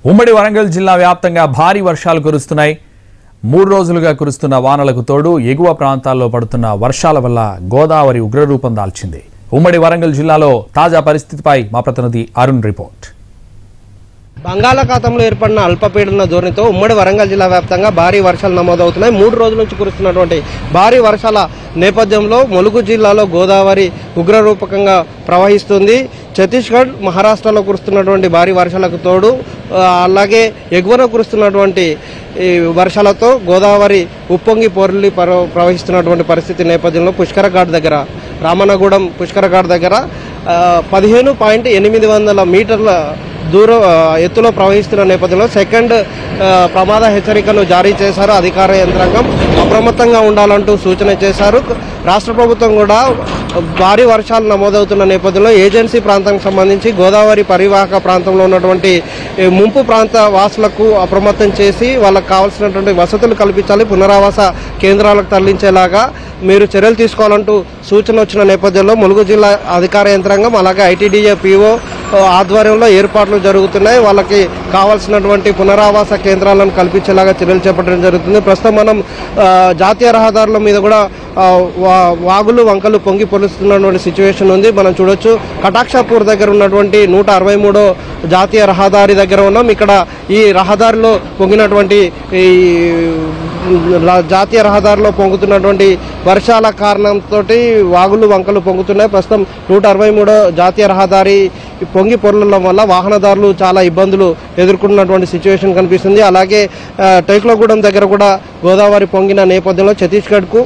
ఉమ్మడి వరంగల్ జిల్లా వ్యాప్తంగా భారీ వర్షాలు కురుస్తున్నాయి మూడు రోజులుగా కురుస్తున్న వానలకు తోడు ఎగువ ప్రాంతాల్లో పడుతున్న వర్షాల వల్ల గోదావరి ఉగ్రరూపం దాల్చింది ఉమ్మడి వరంగల్ జిల్లాలో తాజా పరిస్థితిపై మా ప్రతినిధి అరుణ్ రిపోర్ట్ బంగాళాఖాతంలో ఏర్పడిన అల్పపీడన ధోరణితో ఉమ్మడి వరంగల్ జిల్లా వ్యాప్తంగా భారీ వర్షాలు నమోదవుతున్నాయి మూడు రోజుల నుంచి కురుస్తున్నటువంటి భారీ వర్షాల నేపథ్యంలో ములుగు జిల్లాలో గోదావరి ఉగ్రరూపకంగా ప్రవహిస్తుంది ఛత్తీస్గఢ్ మహారాష్ట్రలో కురుస్తున్నటువంటి భారీ వర్షాలకు తోడు ఆ, అలాగే ఎగువన కురుస్తున్నటువంటి ఈ వర్షాలతో గోదావరి ఉప్పొంగి పొర్లి పర- ప్రవహిస్తున్నటువంటి పరిస్థితి నేపథ్యంలో పుష్కర ఘాట్ దగ్గర రామన్నగూడెం పుష్కర ఘాట్ దగ్గర ఆ, పదిహేను పాయింట్ ఎనిమిది వందల మీటర్ల దూరం ఆ, ఎత్తులో ప్రవహిస్తున్న నేపథ్యంలో సెకండ్ ఆ, ప్రమాద హెచ్చరికను జారీ చేశారు అధికార యంత్రాంగం అప్రమత్తంగా ఉండాలంటూ సూచన చేశారు రాష్ట్ర ప్రభుత్వం కూడా భారీ వర్షాలు నమోదవుతున్న నేపథ్యంలో ఏజెన్సీ ప్రాంతానికి సంబంధించి గోదావరి పరివాహక ప్రాంతంలో ఉన్నటువంటి ఈ ముంపు ప్రాంత వాసులకు అప్రమత్తం చేసి వాళ్ళకు కావాల్సినటువంటి వసతులు కల్పించాలి పునరావాస కేంద్రాలకు తరలించేలాగా మీరు చర్యలు తీసుకోవాలంటూ సూచన వచ్చిన నేపథ్యంలో ములుగు జిల్లా అధికార యంత్రాంగం అలాగే ఐటీడీఏ పీఓ ఆధ్వర్యంలో ఏర్పాట్లు జరుగుతున్నాయి వాళ్ళకి కావాల్సినటువంటి పునరావాస కేంద్రాలను కల్పించేలాగా చర్యలు చేపట్టడం జరుగుతుంది ప్రస్తుతం మనం ఆ, జాతీయ రహదారుల మీద కూడా ఆ, వా- వాగులు వంకలు పొంగి పొలుస్తున్నటువంటి సిచ్యువేషన్ ఉంది మనం చూడొచ్చు కటాక్షాపూర్ దగ్గర ఉన్నటువంటి నూట అరవై మూడో జాతీయ రహదారి దగ్గర ఉన్నాం ఇక్కడ ఈ రహదారిలో పొంగినటువంటి ఈ ల- జాతీయ రహదారిలో పొంగుతున్నటువంటి వర్షాల కారణంతో వాగులు వంకలు పొంగుతున్నాయి ప్రస్తుతం నూట అరవై మూడో జాతీయ రహదారి పొంగి పొరలడం వల్ల వాహనదారులు చాలా ఇబ్బందులు ఎదుర్కొంటున్నటువంటి సిచ్యువేషన్ కనిపిస్తుంది అలాగే ఆ, టైక్లోగూడెం దగ్గర కూడా గోదావరి పొంగిన నేపథ్యంలో ఛత్తీస్గఢ్కు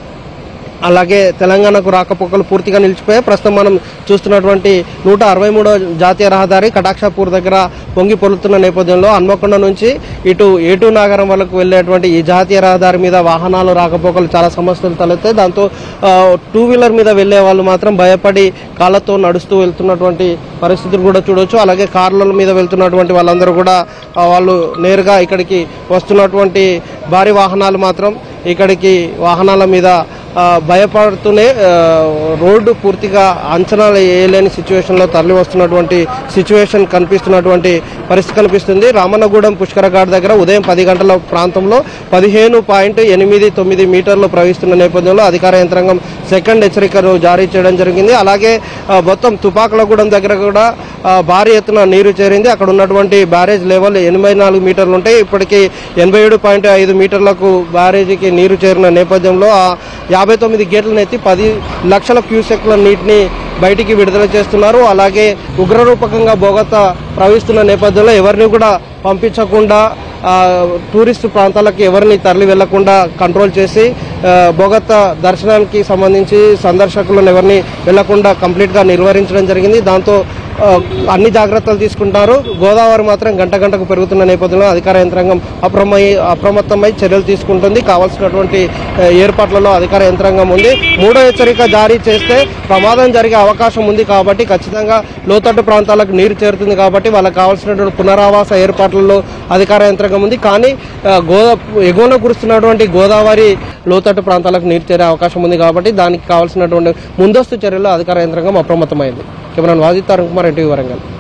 అలాగే తెలంగాణకు రాకపోకలు పూర్తిగా నిలిచిపోయాయి ప్రస్తుతం మనం చూస్తున్నటువంటి నూట అరవై మూడో జాతీయ రహదారి కటాక్షాపూర్ దగ్గర పొంగి పొలుతున్న నేపథ్యంలో హన్మకొండ నుంచి ఇటు ఏటూ నాగరం వరకు వెళ్ళేటువంటి ఈ జాతీయ రహదారి మీద వాహనాలు రాకపోకలు చాలా సమస్యలు తలెత్తాయి దాంతో ఆ, టూ వీలర్ మీద వెళ్ళే వాళ్ళు మాత్రం భయపడి కాళ్ళతో నడుస్తూ వెళ్తున్నటువంటి పరిస్థితులు కూడా చూడొచ్చు అలాగే కార్ల మీద వెళ్తున్నటువంటి వాళ్ళందరూ కూడా ఆ, వాళ్ళు నేరుగా ఇక్కడికి వస్తున్నటువంటి భారీ వాహనాలు మాత్రం ఇక్కడికి వాహనాల మీద ఆ, భయపడుతూనే ఆ, రోడ్డు పూర్తిగా అంచనాలు వేయలేని సిచ్యువేషన్లో తరలి వస్తున్నటువంటి సిచ్యువేషన్ కనిపిస్తున్నటువంటి పరిస్థితి కనిపిస్తుంది రామన్నగూడెం పుష్కర ఘాట్ దగ్గర ఉదయం పది గంటల ప్రాంతంలో పదిహేను పాయింట్ ఎనిమిది తొమ్మిది మీటర్లు ప్రవహిస్తున్న నేపథ్యంలో అధికార యంత్రాంగం సెకండ్ హెచ్చరికను జారీ చేయడం జరిగింది అలాగే ఆ, మొత్తం తుపాకులగూడెం దగ్గర కూడా ఆ, భారీ ఎత్తున నీరు చేరింది అక్కడ ఉన్నటువంటి బ్యారేజ్ లెవెల్ ఎనభై నాలుగు మీటర్లు ఉంటాయి ఇప్పటికీ ఎనభై ఏడు పాయింట్ ఐదు మీటర్లకు బ్యారేజీకి నీరు చేరిన నేపథ్యంలో ఆ యాభై తొమ్మిది గేట్లను ఎత్తి పది లక్షల క్యూసెక్ల నీటిని బయటికి విడుదల చేస్తున్నారు అలాగే ఉగ్రరూపకంగా బొగత ప్రవహిస్తున్న నేపథ్యంలో ఎవరిని కూడా పంపించకుండా ఆ, టూరిస్టు ప్రాంతాలకు ఎవరిని తరలి వెళ్లకుండా కంట్రోల్ చేసి ఆ, బొగత దర్శనానికి సంబంధించి సందర్శకులను ఎవరిని వెళ్లకుండా కంప్లీట్గా నిర్వహించడం జరిగింది దాంతో ఆ, అన్ని జాగ్రత్తలు తీసుకుంటారు గోదావరి మాత్రం గంట గంటకు పెరుగుతున్న నేపథ్యంలో అధికార యంత్రాంగం అప్రమై అప్రమత్తమై చర్యలు తీసుకుంటుంది కావాల్సినటువంటి ఆ, ఏర్పాట్లలో అధికార యంత్రాంగం ఉంది మూడో హెచ్చరిక జారీ చేస్తే ప్రమాదం జరిగే అవకాశం ఉంది కాబట్టి ఖచ్చితంగా లోతట్టు ప్రాంతాలకు నీరు చేరుతుంది కాబట్టి వాళ్ళకి కావాల్సినటువంటి పునరావాస ఏర్పాట్లలో అధికార యంత్రాంగం ఉంది కానీ ఆ, గోదా ఎగువన కురుస్తున్నటువంటి గోదావరి లోతట్టు ప్రాంతాలకు నీరు చేరే అవకాశం ఉంది కాబట్టి దానికి కావాల్సినటువంటి ముందస్తు చర్యలు అధికార యంత్రాంగం అప్రమత్తమైంది కెమెరాన్ వాజిత్ అరుణ్ కుమార్ ఎన్టీవీ వరంగల్